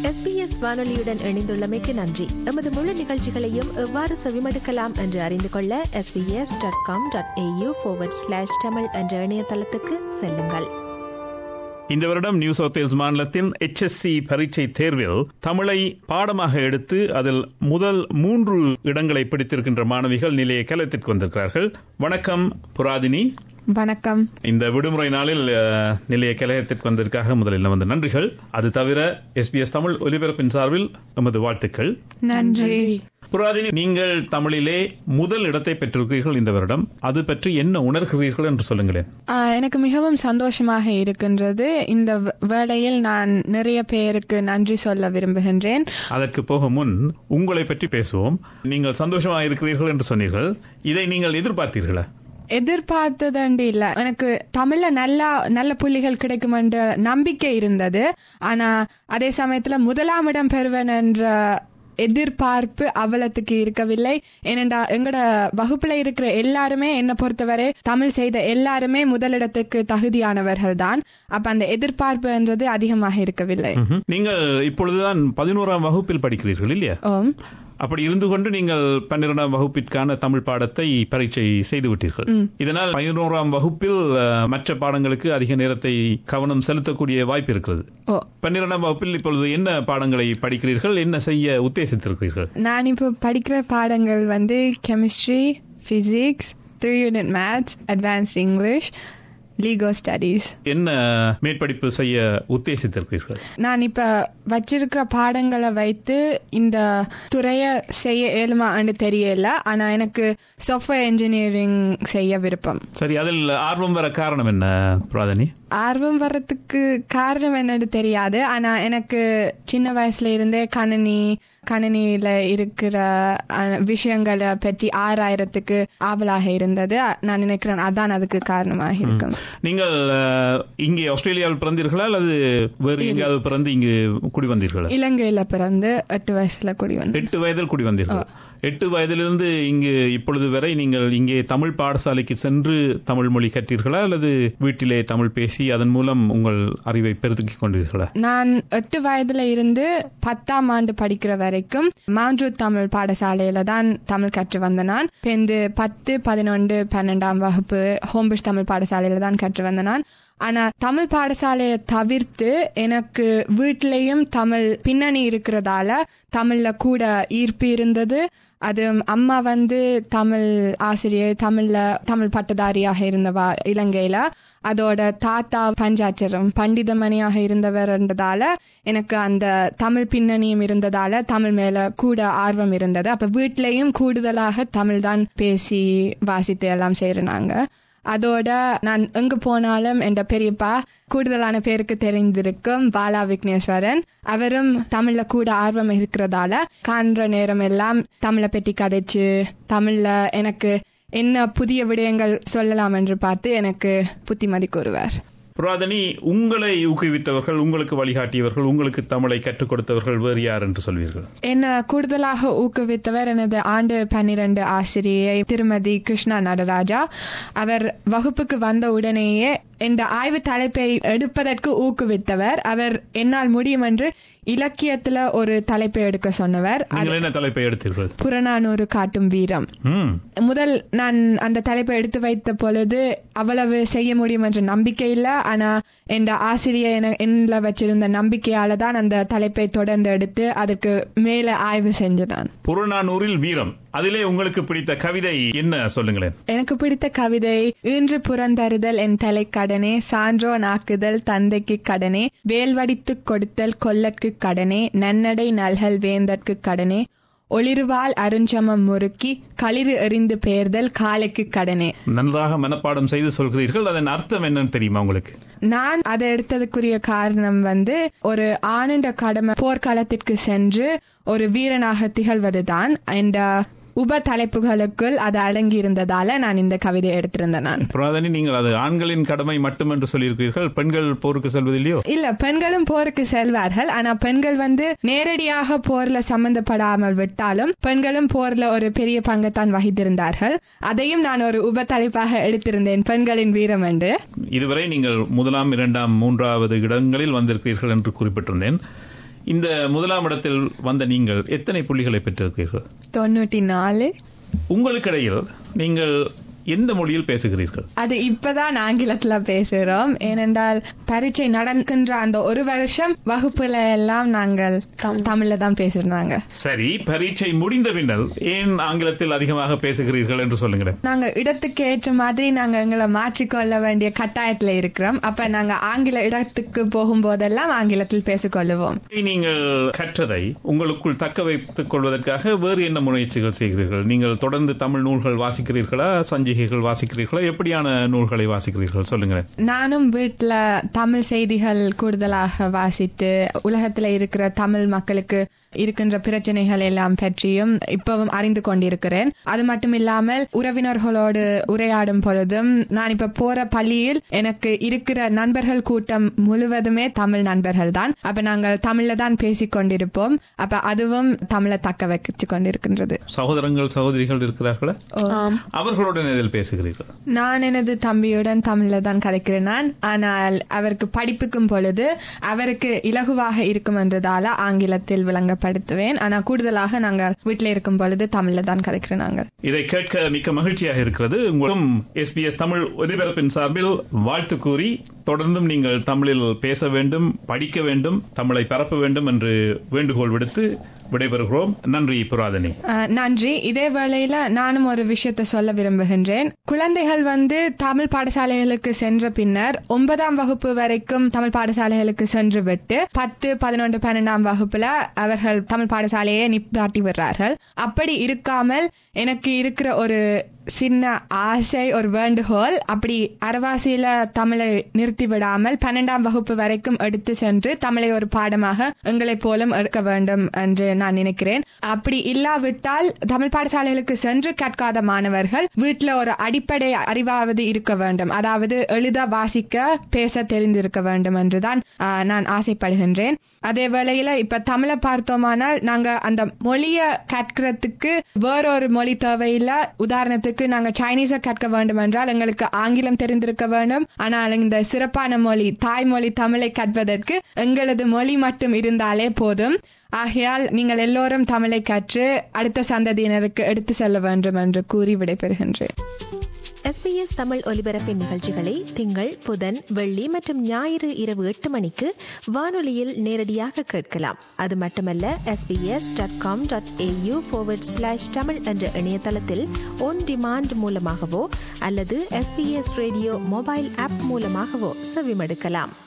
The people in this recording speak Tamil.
எஸ்பிஎஸ் வானொலியுடன் இணைந்துள்ளமைக்கு நன்றி எமது முழு நிகழ்ச்சிகளையும் எவ்வாறு செவிமடுக்கலாம் என்று அறிந்து கொள்ள SBS dot com dot AU slash Tamil என்ற இணையதளத்துக்கு செல்லுங்கள் இந்த வருடம் நியூ சவுத் வேல்ஸ் மாநிலத்தின் HSC பரீட்சை தேர்வில் தமிழை பாடமாக எடுத்து அதில் முதல் மூன்று இடங்களை பிடித்திருக்கின்ற மாணவிகள் நிலைய கலத்திற்கு வந்திருக்கிறார்கள் வணக்கம் புராதினி வணக்கம் இந்த விடுமுறை நாளில் அஹ், நிலைய கலையத்திற்கு வந்ததற்காக முதலில் வந்து நன்றிகள் அது தவிர எஸ்பிஎஸ் தமிழ் ஒலிபரப்பின் சார்பில் நமது வாழ்த்துக்கள் நன்றி புராதினி நீங்கள் தமிழிலே முதல் இடத்தை பெற்றிருக்கிறீர்கள் இந்த வருடம் அது பற்றி என்ன உணர்கிறீர்கள் என்று சொல்லுங்களேன் ஆ, எனக்கு மிகவும் சந்தோஷமாக இருக்கின்றது இந்த வே- வேளையில் நான் நிறைய பேருக்கு நன்றி சொல்ல விரும்புகின்றேன் அதற்கு போக முன் உங்களை பற்றி பேசுவோம் நீங்கள் சந்தோஷமாக இருக்கிறீர்கள் என்று சொன்னீர்கள் இதை நீங்கள் எதிர்பார்த்தீர்களா எதிர்பார்த்ததுண்டு இல்ல எனக்கு தமிழ்ல நல்லா நல்ல புள்ளிகள் கிடைக்கும் என்ற நம்பிக்கை இருந்தது ஆனா அதே சமயத்துல முதலாம் இடம் பெறுவேன் என்ற எதிர்பார்ப்பு அவ்வளத்துக்கு இருக்கவில்லை ஏனென்றா எங்கட வகுப்புல இருக்கிற எல்லாருமே என்னை பொறுத்தவரை தமிழ் செய்த எல்லாருமே முதலிடத்துக்கு தகுதியானவர்கள் தான் அப்ப அந்த எதிர்பார்ப்புன்றது அதிகமாக இருக்கவில்லை ம்ஹும். நீங்கள் இப்பொழுதுதான் பதினோராம் வகுப்பில் படிக்கிறீர்கள் இல்லையா ஓம் அப்படி இருந்து கொண்டு நீங்கள் பன்னிரெண்டாம் வகுப்பிற்கான தமிழ் பாடத்தை பரீட்சை செய்து விட்டீர்கள் இதனால் பதினோராம் வகுப்பில் அஹ், மற்ற பாடங்களுக்கு அதிக நேரத்தை கவனம் செலுத்தக்கூடிய வாய்ப்பு இருக்கிறது ஓ பன்னிரெண்டாம் வகுப்பில் இப்பொழுது என்ன பாடங்களை படிக்கிறீர்கள் என்ன செய்ய உத்தேசித்திருக்கிறீர்கள் நான் இப்போ படிக்கிற பாடங்கள் வந்து chemistry physics three unit maths advanced English legal studies என்ன மேற்படிப்பு செய்ய உத்தேசித்திருக்கிறீர்கள் நான் இப்ப வச்சிருக்கிற பாடங்களை வைத்து இந்த துறைய செய்ய இயலுமான்னு தெரியல ஆனா எனக்கு சாஃப்ட்வேர் இன்ஜினியரிங் செய்ய விருப்பம் சரி அதில் ஆர்வம் வர காரணம் என்ன பிராதனி ஆர்வம் வர்றதுக்கு காரணம் என்னன்னு தெரியாது ஆனா எனக்கு சின்ன வயசுல இருந்தே கணினி கணினியில இருக்கிற அஹ், விஷயங்களை பற்றி ஆறாயிரத்துக்கு ஆவலாக இருந்தது நான் நினைக்கிறேன் அதான் அதுக்கு காரணமாக இருக்கும் நீங்கள் அஹ், இங்கே ஆஸ்திரேலியாவில் பிறந்தீர்களா அல்லது வேறு எங்கேயாவது பிறந்து இங்கு குடி வந்தீர்களா இலங்கையில பிறந்து எட்டு வயசுல குடி வந்து எட்டு வயதில் குடி வந்தீர்கள் எட்டு வயதிலிருந்து இங்கு இப்பொழுது வரை நீங்கள் இங்கே தமிழ் பாடசாலைக்கு சென்று தமிழ் மொழி கற்றீர்களா அல்லது வீட்டிலே தமிழ் பேசி அதன் மூலம் உங்கள் அறிவை பெருக்கிக் கொண்டீர்களா நான் எட்டு வயதுல இருந்து பத்தாம் ஆண்டு படிக்கிற வரைக்கும் மாஞ்சூ தமிழ் பாடசாலையில தான் தமிழ் கற்று வந்த நான் பிந்து பத்து பதினொன்று பன்னெண்டாம் வகுப்பு ஹோம்பிஷ் தமிழ் பாடசாலையில தான் கற்று வந்த நான் ஆனா தமிழ் பாடசாலையை தவிர்த்து எனக்கு வீட்டிலையும் தமிழ் பின்னணி இருக்கிறதால தமிழ்ல கூட ஈர்ப்பு இருந்தது அது அம்மா வந்து தமிழ் ஆசிரியர் தமிழ்ல தமிழ் பட்டதாரியாக இருந்தவா இலங்கையில அதோட தாத்தா பஞ்சாட்சரம் பண்டிதமணியாக இருந்தவர்ன்றதால எனக்கு அந்த தமிழ் பின்னணியும் இருந்ததால தமிழ் மேல கூட ஆர்வம் இருந்தது அப்ப வீட்லயும் கூடுதலாக தமிழ் தான் பேசி வாசித்து எல்லாம் செய்யறாங்க அதோட நான் எங்க போனாலும் என் பெரியப்பா கூடுதலான பேருக்கு தெரிந்திருக்கும் பாலா விக்னேஸ்வரன் அவரும் தமிழ்ல கூட ஆர்வம் இருக்கிறதால காண்ற நேரம் எல்லாம் தமிழை பற்றி கதைச்சு தமிழ்ல எனக்கு என்ன புதிய விடயங்கள் சொல்லலாம் என்று பார்த்து எனக்கு புத்திமதி கூறுவார் புராதனி உங்களை ஊக்குவித்தவர்கள் உங்களுக்கு வழிகாட்டியவர்கள் உங்களுக்கு தமிழை கற்றுக் கொடுத்தவர்கள் வேறு யார் என்று சொல்வீர்கள் என்ன கூடுதலாக ஊக்குவித்தவர் எனது ஆண்டு பன்னிரண்டு ஆசிரியை திருமதி கிருஷ்ணா நடராஜா அவர் வகுப்புக்கு வந்த உடனேயே இந்த ஆய்வு தலைப்பை எடுப்பதற்கு ஊக்குவித்தவர் அவர் என்னால் முடியும் என்று இலக்கியத்துல ஒரு தலைப்பை எடுக்க சொன்னவர் அது நீங்கள் என்ன தலைப்பை எடுத்தீர்கள் புறநானூறு காட்டும் வீரம் ம் முதல் நான் அந்த தலைப்பை எடுத்து வைத்த பொழுது அவ்வளவு செய்ய முடியும் என்ற நம்பிக்கை இல்ல ஆனா என் ஆசிரியர் என- என்னல வச்சிருந்த நம்பிக்கையால தான் அந்த தலைப்பை தொடர்ந்து எடுத்து அதற்கு மேல ஆய்வு செஞ்சேன் புறநானூரில் வீரம் அதிலே உங்களுக்கு பிடித்த கவிதை என்ன சொல்லுங்களேன் எனக்கு பிடித்த கவிதை இன்று புறந்தருதல் என் தலைக்கடனே சான்றோ நாக்குதல் தந்தைக்கு கடனே வேல்வடித்துக் கொடுத்தல் கொல்லற்கு கடனே நன்னடை நல்கல் வேந்தற்கு கடனே ஒளிருவால் அருஞ்சமம் முறுக்கி களிறு எறிந்து பெயர்தல் காலைக்கு கடனே நன்றாக மனப்பாடம் செய்து சொல்கிறீர்கள் அதன் அர்த்தம் என்னன்னு தெரியுமா உங்களுக்கு நான் அதை எடுத்ததுக்குரிய காரணம் வந்து ஒரு ஆனந்த கடமை போர்க்காலத்திற்கு சென்று ஒரு வீரனாக திகழ்வதுதான் இந்த உப தலைப்புகளுக்குள் அது அடங்கி இருந்ததால நான் இந்த கவிதையை எடுத்திருந்தேன் நான் புராதனி நீங்கள் அது ஆண்களின் கடமை மட்டும் என்று சொல்லியிருக்கிறீர்கள் பெண்கள் போருக்கு செல்வதில்லையோ இல்ல பெண்களும் போருக்கு செல்வார்கள் ஆனா பெண்கள் வந்து நேரடியாக போர்ல சம்பந்தப்படாமல் விட்டாலும் பெண்களும் போர்ல ஒரு பெரிய பங்கைத்தான் வகித்திருந்தார்கள் அதையும் நான் ஒரு உப தலைப்பாக எடுத்திருந்தேன் பெண்களின் வீரம் என்று இதுவரை நீங்கள் முதலாம் இரண்டாம் மூன்றாவது இடங்களில் வந்திருக்கிறீர்கள் என்று குறிப்பிட்டிருந்தேன் இந்த முதலாம் இடத்தில் வந்த நீங்கள் எத்தனை புள்ளிகளை பெற்றிருக்கிறீர்கள் தொண்ணூற்றி நாலு உங்களுக்கிடையில் நீங்கள் எந்த மொழியில் பேசுகிறீர்கள் அது இப்பதான் ஆங்கிலத்துல பேசுறோம் ஏனென்றால் பரீட்சை நடக்கின்ற அந்த ஒரு வருஷம் வகுப்புல எல்லாம் நாங்கள் தமிழ்ல தான் பேசுறாங்க சரி பரீட்சை முடிந்த பின்னர் ஏன் ஆங்கிலத்தில் அதிகமாக பேசுகிறீர்கள் என்று சொல்லுங்களேன் நாங்க இடத்துக்கு ஏற்ற மாதிரி நாங்க எங்களை மாற்றிக்கொள்ள வேண்டிய கட்டாயத்துல இருக்கிறோம் அப்ப நாங்க ஆங்கில இடத்துக்கு போகும்போதெல்லாம் ஆங்கிலத்தில் பேசிக்கொள்ளுவோம் நீங்கள் கற்றதை உங்களுக்குள் தக்க வைத்துக் கொள்வதற்காக வேறு என்ன முயற்சிகள் செய்கிறீர்கள் நீங்கள் தொடர்ந்து தமிழ் நூல்கள் வாசிக்கிறீர்களா சஞ்சிகைகள் வாசிக்கிறீர்களா எப்படியான நூல்களை வாசிக்கிறீர்கள் சொல்லுங்களேன் நானும் வீட்டுல தமிழ் செய்திகள் கூடுதலாக வாசித்து உலகத்துல இருக்கிற தமிழ் மக்களுக்கு இருக்கின்ற பிரச்சனைகள் எல்லாம் பற்றியும் இப்பவும் அறிந்து கொண்டிருக்கிறேன் அது மட்டும் இல்லாமல் உறவினர்களோடு உரையாடும் பொழுதும் நான் இப்ப போற பள்ளியில் எனக்கு இருக்கிற நண்பர்கள் கூட்டம் முழுவதுமே தமிழ் நண்பர்கள் தான் அப்ப நாங்கள் தமிழ்ல தான் பேசிக் கொண்டிருப்போம் அப்ப அதுவும் தமிழை தக்க வைத்து கொண்டிருக்கின்றது சகோதரங்கள் சகோதரிகள் இருக்கிறார்களா அவர்களுடன் இதில் பேசுகிறீர்கள் நான் எனது தம்பியுடன் தமிழ்ல தான் கதைக்கிறேன் நான் ஆனால் அவருக்கு படிப்புக்கும் பொழுது அவருக்கு இலகுவாக இருக்கும் என்றதால ஆங்கிலத்தில் விளங்கப்படுத்துவேன் ஆனா கூடுதலாக நாங்கள் வீட்டில் இருக்கும் பொழுது தமிழ்ல தான் கதைக்கிறோம் நாங்கள் இதை கேட்க மிக்க மகிழ்ச்சியாக இருக்கிறது உங்களும் எஸ்பிஎஸ் தமிழ் ஒலிபரப்பின் சார்பில் வாழ்த்து கூறி தொடர்ந்தும் நீங்கள் தமிழில் பேச வேண்டும் படிக்க வேண்டும் தமிழை பரப்ப வேண்டும் என்று வேண்டுகோள் விடுத்து விடைபெறுகிறோம் நன்றி புராதனி அஹ், நன்றி இதே வேளையில நானும் ஒரு விஷயத்தை சொல்ல விரும்புகின்றேன் குழந்தைகள் வந்து தமிழ் பாடசாலைகளுக்கு சென்ற பின்னர் ஒன்பதாம் வகுப்பு வரைக்கும் தமிழ் பாடசாலைகளுக்கு சென்று விட்டு பத்து பதினொன்று பன்னெண்டாம் வகுப்புல அவர்கள் தமிழ் பாடசாலையை நிப்பாட்டி விடுறார்கள் அப்படி இருக்காமல் எனக்கு இருக்கிற ஒரு சின்ன ஆசை ஒரு வேண்டுகோள் அப்படி அரவாசியில தமிழை நிறுத்தி விடாமல் பன்னெண்டாம் வகுப்பு வரைக்கும் எடுத்து சென்று தமிழை ஒரு பாடமாக எங்களைப் போலும் எடுக்க வேண்டும் என்று நான் நினைக்கிறேன் அப்படி இல்லாவிட்டால் தமிழ் பாடசாலைகளுக்கு சென்று கற்காத மாணவர்கள் வீட்டில் ஒரு அடிப்படை அறிவாவது இருக்க வேண்டும் அதாவது எழுத வாசிக்க பேச தெரிந்திருக்க வேண்டும் என்றுதான் ஆஹ், நான் ஆசைப்படுகின்றேன் அதே வேளையில இப்ப தமிழை பார்த்தோமானால் நாங்க அந்த மொழிய கற்கிறதுக்கு வேறொரு மொழி தேவையில்லை உதாரணத்துக்கு நாங்க சைனீஸை கற்க வேண்டும் என்றால் எங்களுக்கு ஆங்கிலம் தெரிந்திருக்க வேண்டும் ஆனால் இந்த சிறப்பான மொழி தாய்மொழி தமிழை கற்பதற்கு எங்களது மொழி மட்டும் இருந்தாலே போதும் ஆகையால் நீங்கள் எல்லோரும் தமிழை கற்று அடுத்த சந்ததியினருக்கு எடுத்து செல்ல வேண்டும் என்று கூறி விடைபெறுகின்றேன் எஸ்பிஎஸ் தமிழ் ஒலிபரப்பின் நிகழ்ச்சிகளை திங்கள் புதன் வெள்ளி மற்றும் ஞாயிறு இரவு எட்டு மணிக்கு வானொலியில் நேரடியாக கேட்கலாம் அது மட்டுமல்ல SBS dot com dot AU slash Tamil என்ற இணையதளத்தில் ஒன் டிமாண்ட் மூலமாகவோ அல்லது எஸ்பிஎஸ் ரேடியோ மொபைல் ஆப் மூலமாகவோ செவிமடுக்கலாம்